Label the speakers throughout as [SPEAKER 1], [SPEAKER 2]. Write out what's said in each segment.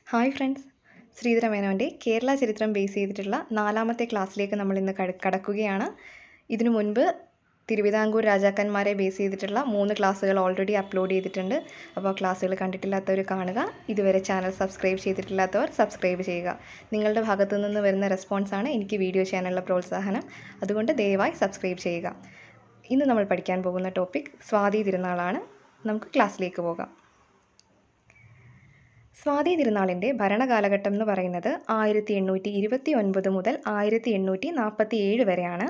[SPEAKER 1] hi friends Sreedhara മേനോൻ്റെ കേരള ചരിത്രം base ചെയ്തിട്ടുള്ള നാലാമത്തെ ക്ലാസ്സിലേക്ക് നമ്മൾ ഇന്ന് കട കടക്കുകയാണ് ഇതിനു മുൻപ് തിരുവിതാംകൂർ രാജാക്കന്മാരെ ബേസ് ചെയ്തിട്ടുള്ള മൂന്ന് ക്ലാസ്സുകൾ ഓൾറെഡി അപ്ലോഡ് ചെയ്തിട്ടുണ്ട് അപ്പോൾ ക്ലാസ്സുകൾ കണ്ടിട്ടില്ലാത്തവർ കാണുക ഇതുവരെ ചാനൽ സബ്സ്ക്രൈബ് ചെയ്തിട്ടില്ലാത്തവർ സബ്സ്ക്രൈബ് ചെയ്യുക നിങ്ങളുടെ ഭാഗത്തു നിന്ന് വരുന്ന റെസ്പോൺസാണ് എനിക്ക് വീഡിയോ ചെയ്യാനുള്ള പ്രോത്സാഹനം അതുകൊണ്ട് ദയവായി സബ്സ്ക്രൈബ് ചെയ്യുക ഇന്ന് നമ്മൾ പഠിക്കാൻ പോകുന്ന ടോപ്പിക് സ്വാതി തിരുനാളാണ് നമുക്ക് ക്ലാസ്സിലേക്ക് പോകാം സ്വാതി തിരുനാളിൻ്റെ ഭരണകാലഘട്ടം എന്ന് പറയുന്നത് ആയിരത്തി എണ്ണൂറ്റി ഇരുപത്തി ഒൻപത് മുതൽ ആയിരത്തി എണ്ണൂറ്റി നാൽപ്പത്തി ഏഴ് വരെയാണ്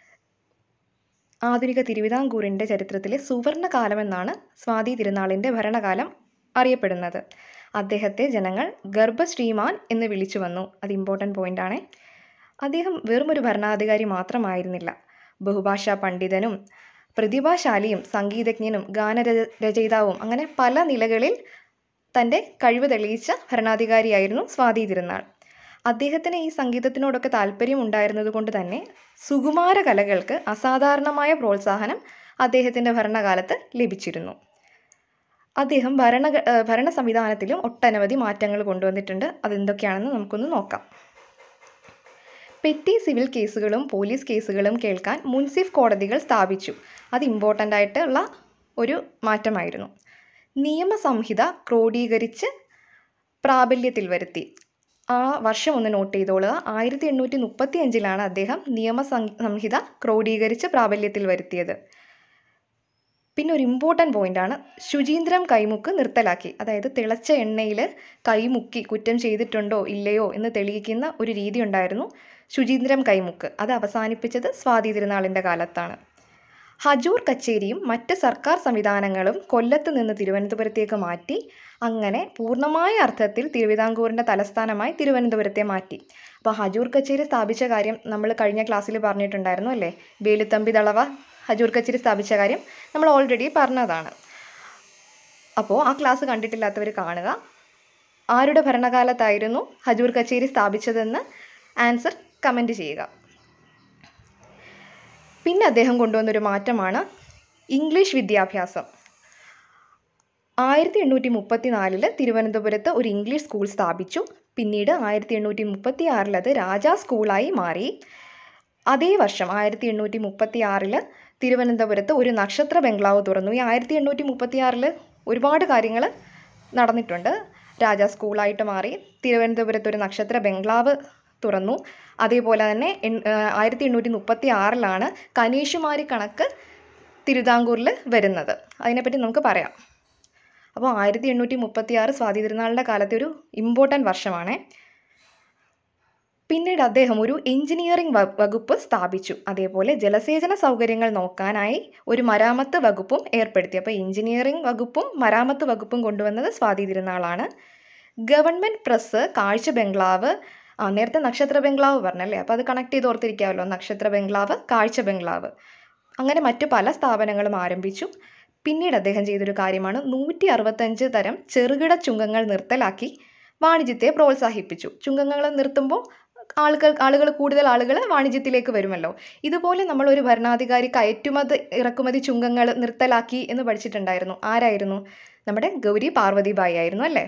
[SPEAKER 1] ആധുനിക തിരുവിതാംകൂറിൻ്റെ ചരിത്രത്തിലെ സുവർണ കാലമെന്നാണ് സ്വാതി തിരുനാളിൻ്റെ ഭരണകാലം അറിയപ്പെടുന്നത് അദ്ദേഹത്തെ ജനങ്ങൾ ഗർഭശ്രീമാൻ എന്ന് വിളിച്ചു വന്നു അത് ഇമ്പോർട്ടൻ്റ് പോയിൻ്റാണ് അദ്ദേഹം വെറുമൊരു ഭരണാധികാരി മാത്രമായിരുന്നില്ല ബഹുഭാഷാ പണ്ഡിതനും പ്രതിഭാശാലിയും സംഗീതജ്ഞനും ഗാനരച രചയിതാവും അങ്ങനെ പല നിലകളിൽ തൻ്റെ കഴിവ് തെളിയിച്ച ഭരണാധികാരിയായിരുന്നു സ്വാതി തിരുനാൾ അദ്ദേഹത്തിന് ഈ സംഗീതത്തിനോടൊക്കെ താല്പര്യം ഉണ്ടായിരുന്നത് കൊണ്ട് തന്നെ സുകുമാര കലകൾക്ക് അസാധാരണമായ പ്രോത്സാഹനം അദ്ദേഹത്തിൻ്റെ ഭരണകാലത്ത് ലഭിച്ചിരുന്നു അദ്ദേഹം ഭരണ ഭരണ സംവിധാനത്തിലും ഒട്ടനവധി മാറ്റങ്ങൾ കൊണ്ടുവന്നിട്ടുണ്ട് അതെന്തൊക്കെയാണെന്ന് നമുക്കൊന്ന് നോക്കാം പെറ്റി സിവിൽ കേസുകളും പോലീസ് കേസുകളും കേൾക്കാൻ മുൻസിഫ് കോടതികൾ സ്ഥാപിച്ചു അത് ഇമ്പോർട്ടൻ്റ് ആയിട്ടുള്ള ഒരു മാറ്റമായിരുന്നു നിയമസംഹിത ക്രോഡീകരിച്ച് പ്രാബല്യത്തിൽ വരുത്തി ആ വർഷം ഒന്ന് നോട്ട് ചെയ്തോളുക ആയിരത്തി എണ്ണൂറ്റി മുപ്പത്തി അഞ്ചിലാണ് അദ്ദേഹം നിയമസംഹിത ക്രോഡീകരിച്ച് പ്രാബല്യത്തിൽ വരുത്തിയത് പിന്നെ ഒരു ഇമ്പോർട്ടൻ്റ് പോയിൻ്റാണ് ശുചീന്ദ്രം കൈമുക്ക് നിർത്തലാക്കി അതായത് തിളച്ച എണ്ണയിൽ കൈമുക്കി കുറ്റം ചെയ്തിട്ടുണ്ടോ ഇല്ലയോ എന്ന് തെളിയിക്കുന്ന ഒരു രീതി ഉണ്ടായിരുന്നു ശുചീന്ദ്രം കൈമുക്ക് അത് അവസാനിപ്പിച്ചത് സ്വാതി തിരുനാളിൻ്റെ കാലത്താണ് ഹജൂർ കച്ചേരിയും മറ്റ് സർക്കാർ സംവിധാനങ്ങളും കൊല്ലത്ത് നിന്ന് തിരുവനന്തപുരത്തേക്ക് മാറ്റി അങ്ങനെ പൂർണ്ണമായ അർത്ഥത്തിൽ തിരുവിതാംകൂറിൻ്റെ തലസ്ഥാനമായി തിരുവനന്തപുരത്തെ മാറ്റി അപ്പോൾ ഹജൂർ കച്ചേരി സ്ഥാപിച്ച കാര്യം നമ്മൾ കഴിഞ്ഞ ക്ലാസ്സിൽ പറഞ്ഞിട്ടുണ്ടായിരുന്നു അല്ലേ വേലുത്തമ്പി ദളവ ഹജൂർ കച്ചേരി സ്ഥാപിച്ച കാര്യം നമ്മൾ ഓൾറെഡി പറഞ്ഞതാണ് അപ്പോൾ ആ ക്ലാസ് കണ്ടിട്ടില്ലാത്തവർ കാണുക ആരുടെ ഭരണകാലത്തായിരുന്നു ഹജൂർ കച്ചേരി സ്ഥാപിച്ചതെന്ന് ആൻസർ കമൻറ്റ് ചെയ്യുക പിന്നെ അദ്ദേഹം കൊണ്ടുവന്നൊരു മാറ്റമാണ് ഇംഗ്ലീഷ് വിദ്യാഭ്യാസം ആയിരത്തി എണ്ണൂറ്റി മുപ്പത്തി നാലില് തിരുവനന്തപുരത്ത് ഒരു ഇംഗ്ലീഷ് സ്കൂൾ സ്ഥാപിച്ചു പിന്നീട് ആയിരത്തി എണ്ണൂറ്റി മുപ്പത്തി ആറിൽ അത് രാജാ സ്കൂളായി മാറി അതേ വർഷം ആയിരത്തി എണ്ണൂറ്റി മുപ്പത്തി ആറില് തിരുവനന്തപുരത്ത് ഒരു നക്ഷത്ര ബംഗ്ലാവ് തുറന്നു ഈ ആയിരത്തി എണ്ണൂറ്റി മുപ്പത്തി ആറിൽ ഒരുപാട് കാര്യങ്ങൾ നടന്നിട്ടുണ്ട് രാജാ സ്കൂളായിട്ട് മാറി തിരുവനന്തപുരത്ത് ഒരു നക്ഷത്ര ബംഗ്ലാവ് തുറന്നു അതേപോലെ തന്നെ ആയിരത്തി എണ്ണൂറ്റി മുപ്പത്തി ആറിലാണ് കനീഷുമാരി കണക്ക് തിരുവിതാംകൂറിൽ വരുന്നത് അതിനെപ്പറ്റി നമുക്ക് പറയാം അപ്പോൾ ആയിരത്തി എണ്ണൂറ്റി മുപ്പത്തി ആറ് സ്വാതി തിരുനാളിൻ്റെ കാലത്തെ ഒരു ഇമ്പോർട്ടൻ്റ് വർഷമാണ് പിന്നീട് അദ്ദേഹം ഒരു എഞ്ചിനീയറിംഗ് വകുപ്പ് സ്ഥാപിച്ചു അതേപോലെ ജലസേചന സൗകര്യങ്ങൾ നോക്കാനായി ഒരു മരാമത്ത് വകുപ്പും ഏർപ്പെടുത്തി അപ്പോൾ എഞ്ചിനീയറിംഗ് വകുപ്പും മരാമത്ത് വകുപ്പും കൊണ്ടുവന്നത് സ്വാതി തിരുനാളാണ് ഗവൺമെൻറ് പ്രസ് കാഴ്ച ബംഗ്ലാവ് ആ നേരത്തെ നക്ഷത്ര ബംഗ്ലാവ് പറഞ്ഞല്ലേ അപ്പോൾ അത് കണക്ട് ചെയ്ത് ഓർത്തിരിക്കാമല്ലോ നക്ഷത്ര ബംഗ്ലാവ് കാഴ്ച ബംഗ്ലാവ് അങ്ങനെ മറ്റു പല സ്ഥാപനങ്ങളും ആരംഭിച്ചു പിന്നീട് അദ്ദേഹം ചെയ്തൊരു കാര്യമാണ് നൂറ്റി അറുപത്തഞ്ച് തരം ചെറുകിട ചുങ്കങ്ങൾ നിർത്തലാക്കി വാണിജ്യത്തെ പ്രോത്സാഹിപ്പിച്ചു ചുങ്കങ്ങൾ നിർത്തുമ്പോൾ ആളുകൾ ആളുകൾ കൂടുതൽ ആളുകൾ വാണിജ്യത്തിലേക്ക് വരുമല്ലോ ഇതുപോലെ നമ്മൾ ഒരു ഭരണാധികാരി കയറ്റുമതി ഇറക്കുമതി ചുങ്കങ്ങൾ നിർത്തലാക്കി എന്ന് പഠിച്ചിട്ടുണ്ടായിരുന്നു ആരായിരുന്നു നമ്മുടെ ഗൗരി പാർവതിബായി ആയിരുന്നു അല്ലേ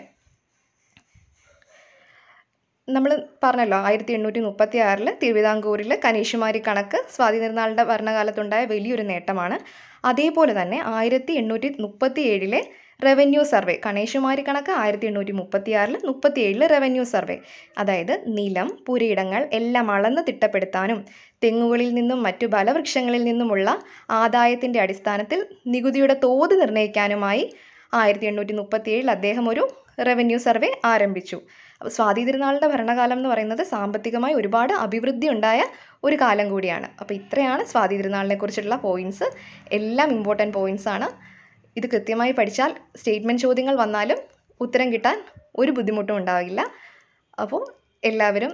[SPEAKER 1] നമ്മൾ പറഞ്ഞല്ലോ ആയിരത്തി എണ്ണൂറ്റി മുപ്പത്തി ആറിൽ തിരുവിതാംകൂറിൽ കനീഷുമാരി കണക്ക് സ്വാതി തിരുനാളിൻ്റെ ഭരണകാലത്തുണ്ടായ വലിയൊരു നേട്ടമാണ് അതേപോലെ തന്നെ ആയിരത്തി എണ്ണൂറ്റി മുപ്പത്തി ഏഴിലെ റവന്യൂ സർവേ കണേഷുമാരി കണക്ക് ആയിരത്തി എണ്ണൂറ്റി മുപ്പത്തി ആറിൽ മുപ്പത്തി ഏഴിൽ റവന്യൂ സർവേ അതായത് നിലം പുരയിടങ്ങൾ എല്ലാം അളന്ന് തിട്ടപ്പെടുത്താനും തെങ്ങുകളിൽ നിന്നും മറ്റു ഫലവൃക്ഷങ്ങളിൽ നിന്നുമുള്ള ആദായത്തിൻ്റെ അടിസ്ഥാനത്തിൽ നികുതിയുടെ തോത് നിർണ്ണയിക്കാനുമായി ആയിരത്തി എണ്ണൂറ്റി മുപ്പത്തി ഏഴിൽ അദ്ദേഹം ഒരു റവന്യൂ സർവേ ആരംഭിച്ചു സ്വാതി തിരുനാളിൻ്റെ ഭരണകാലം എന്ന് പറയുന്നത് സാമ്പത്തികമായി ഒരുപാട് അഭിവൃദ്ധി ഉണ്ടായ ഒരു കാലം കൂടിയാണ് അപ്പോൾ ഇത്രയാണ് സ്വാതി തിരുനാളിനെ കുറിച്ചുള്ള പോയിൻറ്റ്സ് എല്ലാം ഇമ്പോർട്ടൻറ്റ് പോയിൻറ്റ്സ് ആണ് ഇത് കൃത്യമായി പഠിച്ചാൽ സ്റ്റേറ്റ്മെൻറ്റ് ചോദ്യങ്ങൾ വന്നാലും ഉത്തരം കിട്ടാൻ ഒരു ബുദ്ധിമുട്ടും ഉണ്ടാവില്ല അപ്പോൾ എല്ലാവരും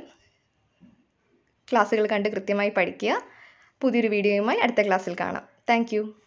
[SPEAKER 1] ക്ലാസ്സുകൾ കണ്ട് കൃത്യമായി പഠിക്കുക പുതിയൊരു വീഡിയോയുമായി അടുത്ത ക്ലാസ്സിൽ കാണാം താങ്ക്